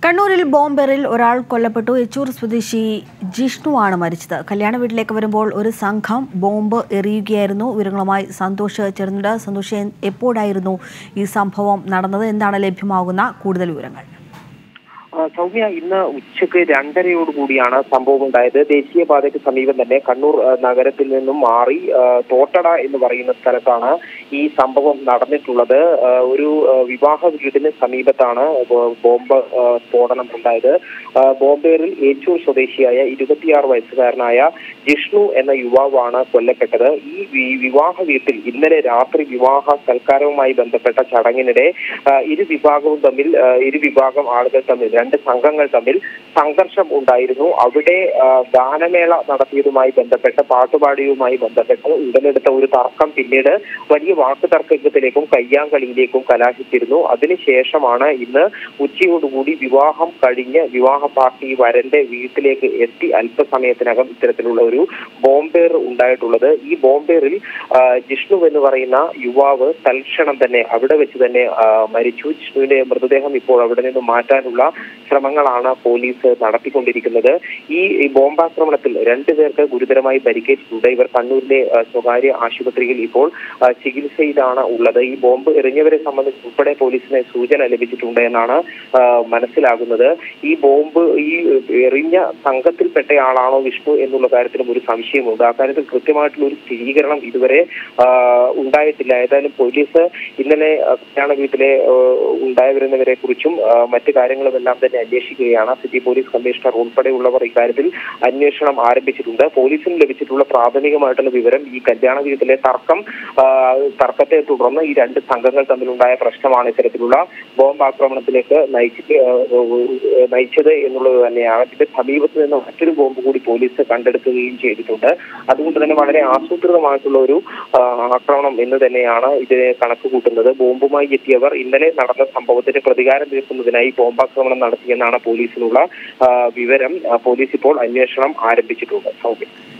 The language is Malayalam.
കണ്ണൂരിൽ ബോംബെറിൽ ഒരാൾ കൊല്ലപ്പെട്ടു യെച്ചൂർ സ്വദേശി ജിഷ്ണുവാണ് മരിച്ചത് കല്യാണ വീട്ടിലേക്ക് വരുമ്പോൾ ഒരു സംഘം ബോംബ് എറിയുകയായിരുന്നു വിവരങ്ങളുമായി സന്തോഷ് ചേർന്നുണ്ട് സന്തോഷ് എപ്പോഴായിരുന്നു ഈ സംഭവം നടന്നത് എന്താണ് ലഭ്യമാകുന്ന കൂടുതൽ വിവരങ്ങൾ ആ, സൗമ്യ ഇന്ന് ഉച്ചയ്ക്ക് രണ്ടരയോട് കൂടിയാണ് സംഭവം ഉണ്ടായത് ദേശീയപാതയ്ക്ക് സമീപം തന്നെ കണ്ണൂർ ആ, നഗരത്തിൽ നിന്നും മാറി ആ, തോട്ടട എന്ന് പറയുന്ന സ്ഥലത്താണ് ഈ സംഭവം നടന്നിട്ടുള്ളത് ആ, ഒരു ആ, വിവാഹ വീടിന് സമീപത്താണ് ബോ- ബോംബ് ആ, സ്ഫോടനം ഉണ്ടായത് ആ, ബോംബേറിൽ ഏച്ചൂർ സ്വദേശിയായ ഇരുപത്തിയാറ് വയസ്സുകാരനായ ജിഷ്ണു എന്ന യുവാവാണ് കൊല്ലപ്പെട്ടത് ഈ വി- വിവാഹ വീട്ടിൽ ഇന്നലെ രാത്രി വിവാഹ സൽക്കാരവുമായി ബന്ധപ്പെട്ട ചടങ്ങിനിടെ ആ, ഇരു വിഭാഗവും തമ്മിൽ ആ, ഇരു വിഭാഗം ആളുകൾ തമ്മിൽ രണ്ട് സംഘങ്ങൾ തമ്മിൽ സംഘർഷം ഉണ്ടായിരുന്നു അവിടെ ആ, ഗാനമേള നടത്തിയതുമായി ബന്ധപ്പെട്ട് പാട്ടുപാടിയുമായി ബന്ധപ്പെട്ട് ഉടലെടുത്ത ഒരു തർക്കം പിന്നീട് വലിയ വാക്ക് തർക്കത്തിലേക്കും കയ്യാങ്കളിയിലേക്കും കലാശിച്ചിരുന്നു അതിനുശേഷമാണ് ഇന്ന് ഉച്ചയോടുകൂടി വിവാഹം കഴിഞ്ഞ് വിവാഹ പാർട്ടി വരന്റെ വീട്ടിലേക്ക് എത്തി അല്പസമയത്തിനകം ഇത്തരത്തിലുള്ള ഒരു ബോംബേർ ഉണ്ടായിട്ടുള്ളത് ഈ ബോംബേറിൽ ആ, ജിഷ്ണു എന്ന് പറയുന്ന യുവാവ് തൽക്ഷണം തന്നെ അവിടെ വെച്ച് തന്നെ ആ, മരിച്ചു ജിഷ്ണുവിന്റെ മൃതദേഹം ഇപ്പോൾ അവിടെ നിന്ന് മാറ്റാനുള്ള ശ്രമങ്ങളാണ് പോലീസ് നടത്തിക്കൊണ്ടിരിക്കുന്നത് ഈ ഈ ബോംബാക്രമണത്തിൽ രണ്ടുപേർക്ക് ഗുരുതരമായി പരിക്കേറ്റിട്ടുണ്ട് ഇവർ കണ്ണൂരിലെ ആ, സ്വകാര്യ ആശുപത്രിയിൽ ഇപ്പോൾ ആ, ചികിത്സയാലാണ് ഉള്ളത് ഈ ബോംബ് എറിഞ്ഞവരെ സംബന്ധിച്ച് ഉൾപ്പെടെ പോലീസിന് സൂചന ലഭിച്ചിട്ടുണ്ട് എന്നാണ് ആ, മനസ്സിലാകുന്നത് ഈ ബോംബ് ഈ എറിഞ്ഞ സംഘത്തിൽപ്പെട്ടയാളാണോ വിഷ്ണു എന്നുള്ള കാര്യത്തിലും ഒരു സംശയമുണ്ട് ആ കാര്യത്തിൽ കൃത്യമായിട്ടുള്ള ഒരു സ്ഥിരീകരണം ഇതുവരെ ആ, ഉണ്ടായിട്ടില്ല ഏതായാലും പോലീസ് ഇന്നലെ ആ, കല്യാണ വീട്ടിലെ ആ, ഉണ്ടായവരുന്നവരെ കുറിച്ചും ആ, മറ്റു കാര്യങ്ങളുമെല്ലാം തന്നെ അന്വേഷിക്കുകയാണ് സിറ്റി പോലീസ് കമ്മീഷണർ ഉൾപ്പെടെയുള്ളവർ ഇക്കാര്യത്തിൽ അന്വേഷണം ആരംഭിച്ചിട്ടുണ്ട് പോലീസിന് ലഭിച്ചിട്ടുള്ള പ്രാഥമികമായിട്ടുള്ള വിവരം ഈ കല്യാണ വീട്ടിലെ തർക്കം ആ, തർക്കത്തെ തുടർന്ന് ഈ രണ്ട് സംഘങ്ങൾ തമ്മിലുണ്ടായ പ്രശ്നമാണ് ഇത്തരത്തിലുള്ള ബോംബ് ആക്രമണത്തിലേക്ക് നയിച്ചിട്ട് ആ, ആ, നയിച്ചത് എന്നുള്ളത് തന്നെയാണ് ഇതിന്റെ സമീപത്ത് നിന്ന് മറ്റൊരു ബോംബ് കൂടി പോലീസ് കണ്ടെടുക്കുകയും ചെയ്തിട്ടുണ്ട് അതുകൊണ്ട് തന്നെ വളരെ ആസൂത്രിതമായിട്ടുള്ള ഒരു ആ, ആക്രമണം എന്ന് തന്നെയാണ് ഇതിനെ കണക്ക് കൂട്ടുന്നത് ബോംബുമായി എത്തിയവർ ഇന്നലെ നടന്ന സംഭവത്തിന് പ്രതികാരം തീർക്കുന്നതിനായി ബോംബാക്രമണം നടത്തിയെന്നാണ് പോലീസിനുള്ള ആ, വിവരം ആ, പോലീസ് ഇപ്പോൾ അന്വേഷണം ആരംഭിച്ചിട്ടുണ്ട് സൗമ്യ